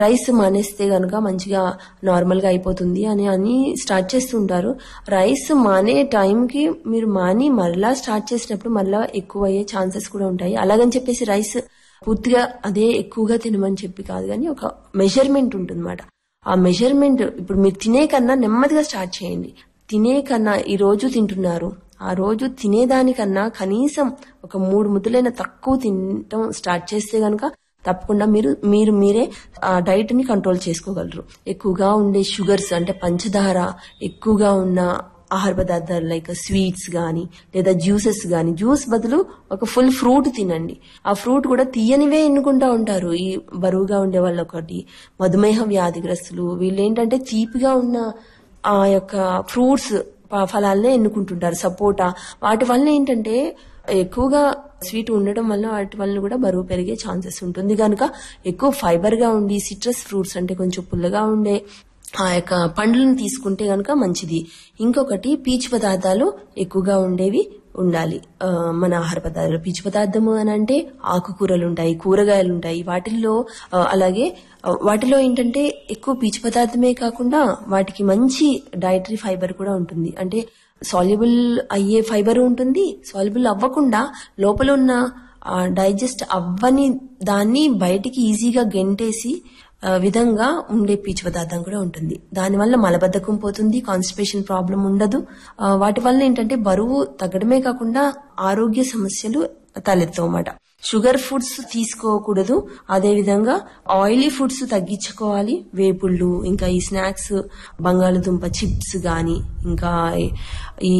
rice మానేస్తే గనుక మంచిగా నార్మల్ గా అయిపోతుంది అని అని స్టార్ట్ చేస్తుంటారు రైస్ మానే టైంకి మీరు మాని మరలా స్టార్ట్ చేసినప్పుడు మరలా ఎక్కువ అయ్యే ఛాన్సెస్ కూడా ఉంటాయి అలాగని చెప్పేసి రైస్ పూర్తిగా అదే ఎక్కువగా తినమని చెప్పి కాదు కానీ ఒక మెజర్మెంట్ ఉంటుందన్నమాట ఆ మెజర్మెంట్ ఇప్పుడు మీరు తినే కన్నా నెమ్మదిగా స్టార్ట్ చేయండి తినే కన్నా ఈ రోజు తింటున్నారు ఆ రోజు తినేదానికన్నా కనీసం ఒక మూడు ముద్దలైన తక్కువ తినటం స్టార్ట్ చేస్తే గనక తప్పకుండా మీరు మీరు మీరే ఆ డైట్ ని కంట్రోల్ చేసుకోగలరు ఎక్కువగా ఉండే షుగర్స్ అంటే పంచదార ఎక్కువగా ఉన్న ఆహార పదార్థాలు లైక్ స్వీట్స్ గాని లేదా జ్యూసెస్ గాని జ్యూస్ బదులు ఒక ఫుల్ ఫ్రూట్ తినండి ఆ ఫ్రూట్ కూడా తీయనివే ఎన్నుకుంటా ఉంటారు ఈ బరువుగా ఉండే వాళ్ళు ఒకటి మధుమేహ వ్యాధిగ్రస్తులు వీళ్ళు ఏంటంటే తీపిగా ఉన్న ఆ యొక్క ఫ్రూట్స్ ఫలాలనే ఎన్నుకుంటుంటారు సపోటా వాటి వల్ల ఏంటంటే ఎక్కువగా స్వీట్ ఉండడం వల్ల వాటి వల్ల కూడా బరువు పెరిగే ఛాన్సెస్ ఉంటుంది కనుక ఎక్కువ ఫైబర్ గా ఉండి సిట్రస్ ఫ్రూట్స్ అంటే కొంచెం పుల్లగా ఉండే ఆ యొక్క పండ్లను తీసుకుంటే గనుక మంచిది ఇంకొకటి పీచు పదార్థాలు ఎక్కువగా ఉండేవి ఉండాలి ఆ, మన ఆహార పదార్థాలు పీచు పదార్థము అని అంటే ఆకుకూరలు ఉంటాయి కూరగాయలు ఉంటాయి వాటిల్లో ఆ, అలాగే ఆ, వాటిలో ఏంటంటే ఎక్కువ పీచు పదార్థమే కాకుండా వాటికి మంచి డైటరీ ఫైబర్ కూడా ఉంటుంది అంటే సాల్యుబుల్ అయ్యే ఫైబర్ ఉంటుంది సాల్యుబుల్ అవ్వకుండా లోపల ఉన్న డైజెస్ట్ అవ్వని దాన్ని బయటికి ఈజీగా గెంటేసి ఆ, విధంగా ఉండే పీచు పదార్థం కూడా ఉంటుంది దానివల్ల మలబద్ధకం పోతుంది కాన్స్టిపేషన్ ప్రాబ్లం ఉండదు ఆ, వాటి వల్ల ఏంటంటే బరువు తగ్గడమే కాకుండా ఆరోగ్య సమస్యలు తలెత్తవు అన్నమాట షుగర్ ఫుడ్స్ తీసుకోకూడదు అదే విధంగా ఆయిలీ ఫుడ్స్ తగ్గించుకోవాలి వేపుళ్ళు ఇంకా ఈ స్నాక్స్ బంగాళదుంప చిప్స్ గాని ఇంకా ఈ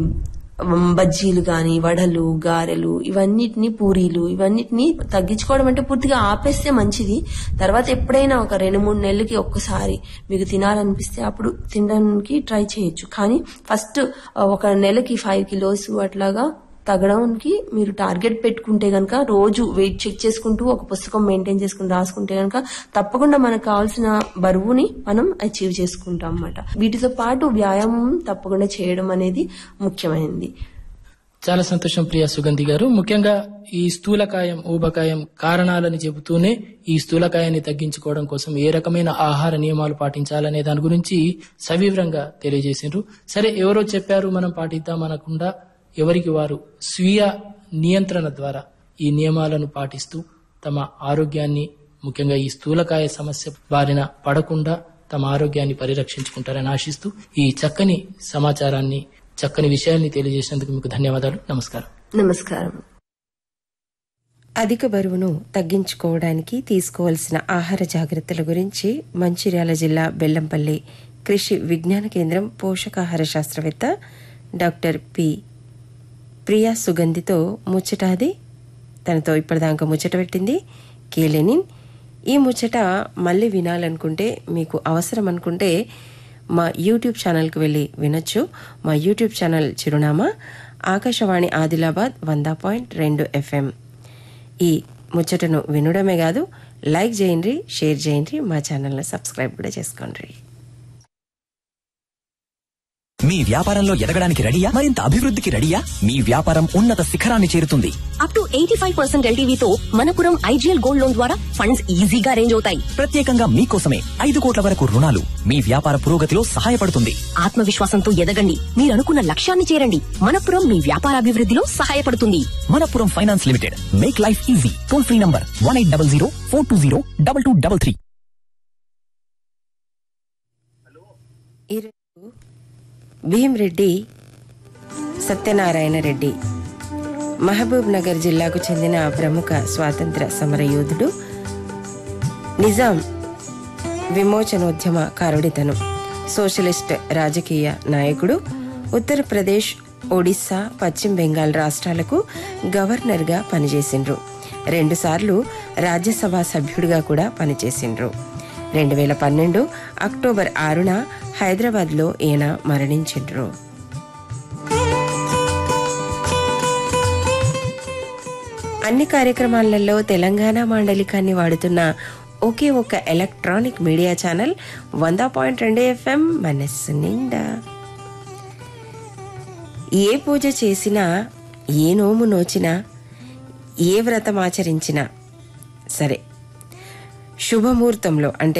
బజ్జీలు గాని వడలు గారెలు ఇవన్నిటిని పూరీలు ఇవన్నిటిని తగ్గించుకోవడం అంటే పూర్తిగా ఆపేస్తే మంచిది తర్వాత ఎప్పుడైనా ఒక రెండు మూడు నెలలకి ఒక్కసారి మీకు తినాలనిపిస్తే అప్పుడు తినడానికి ట్రై చేయొచ్చు కానీ ఫస్ట్ ఒక నెలకి ఫైవ్ కిలోస్ అట్లాగా తగ్గడానికి మీరు టార్గెట్ పెట్టుకుంటే గనక రోజు వెయిట్ చెక్ చేసుకుంటూ ఒక పుస్తకం మెయింటైన్ చేసుకుని రాసుకుంటే గనక తప్పకుండా మనకు కావాల్సిన బరువుని మనం అచీవ్ చేసుకుంటాం అన్నమాట వీటితో పాటు వ్యాయామం తప్పకుండా చేయడం అనేది ముఖ్యమైనది చాలా సంతోషం ప్రియా సుగంధి గారు ముఖ్యంగా ఈ స్థూలకాయం ఊబకాయం కారణాలని చెబుతూనే ఈ స్థూలకాయాన్ని తగ్గించుకోవడం కోసం ఏ రకమైన ఆహార నియమాలు పాటించాలనే దాని గురించి సవివరంగా తెలియజేసిండ్రు సరే ఎవరో చెప్పారు మనం పాటిద్దాం అనకుండా ఎవరికి వారు స్వీయ నియంత్రణ ద్వారా ఈ నియమాలను పాటిస్తూ తమ ఆరోగ్యాన్ని ముఖ్యంగా ఈ స్థూలకాయ సమస్య బారిన పడకుండా తమ ఆరోగ్యాన్ని పరిరక్షించుకుంటారని ఆశిస్తూ ఈ చక్కని సమాచారాన్ని చక్కని విషయాన్ని తెలియజేసినందుకు మీకు ధన్యవాదాలు నమస్కారం నమస్కారం అధిక బరువును తగ్గించుకోవడానికి తీసుకోవాల్సిన ఆహార జాగ్రత్తల గురించి మంచిర్యాల జిల్లా బెల్లంపల్లి కృషి విజ్ఞాన కేంద్రం పోషకాహార శాస్త్రవేత్త డాక్టర్ పి ప్రియా సుగంధితో ముచ్చటాది తనతో ఇప్పటిదాకా ముచ్చట పెట్టింది కేలెనిన్ ఈ ముచ్చట మళ్ళీ వినాలనుకుంటే మీకు అవసరం అనుకుంటే మా యూట్యూబ్ ఛానల్కి వెళ్ళి వినొచ్చు మా యూట్యూబ్ ఛానల్ చిరునామా ఆకాశవాణి ఆదిలాబాద్ వంద పాయింట్ రెండు ఎఫ్ఎం ఈ ముచ్చటను వినడమే కాదు లైక్ చేయండి షేర్ చేయండి మా ఛానల్ని సబ్స్క్రైబ్ కూడా చేసుకోండి మీ వ్యాపారంలో ఎదగడానికి రెడీయా మరింత అభివృద్ధికి రెడీయా మీ వ్యాపారం ఉన్నత శిఖరాన్ని చేరుతుంది up to eighty five percent ఎల్టీవీతో మనపురం ఐజీఎల్ గోల్డ్ లోన్ ద్వారా ఫండ్స్ ఈజీగా అరేంజ్ అవుతాయి ప్రత్యేకంగా మీకోసమే ఐదు కోట్ల వరకు రుణాలు మీ వ్యాపార పురోగతిలో సహాయపడుతుంది ఆత్మవిశ్వాసంతో ఎదగండి మీరు అనుకున్న లక్ష్యాన్ని చేరండి మనపురం మీ వ్యాపారాభివృద్ధిలో సహాయపడుతుంది Manappuram finance limited make life easy toll free number one eight double zero four two zero double two double three ఈరోజు భీమ్రెడ్డి సత్యనారాయణ రెడ్డి మహబూబ్ నగర్ జిల్లాకు చెందిన ప్రముఖ స్వాతంత్ర సమరయోధుడు నిజాం విమోచనోద్యమకారుడితను సోషలిస్ట్ రాజకీయ నాయకుడు ఉత్తరప్రదేశ్ ఒడిశా పశ్చిమ బెంగాల్ రాష్ట్రాలకు గవర్నర్గా పనిచేసిండ్రు రెండుసార్లు రాజ్యసభ సభ్యుడిగా కూడా పనిచేసిండ్రు రెండు వేల పన్నెండు అక్టోబర్ ఆరున హైదరాబాద్లో ఈయన మరణించిండ్రు అన్ని కార్యక్రమాలలో తెలంగాణ మాండలికాన్ని వాడుతున్న ఒకే ఒక ఎలక్ట్రానిక్ మీడియా ఛానల్ వంద పాయింట్ రెండు ఎఫ్ఎం మనస్సు నిండా ఏ పూజ చేసినా ఏ నోము నోచినా ఏ వ్రతం ఆచరించినా సరే శుభముహూర్తంలో అంటే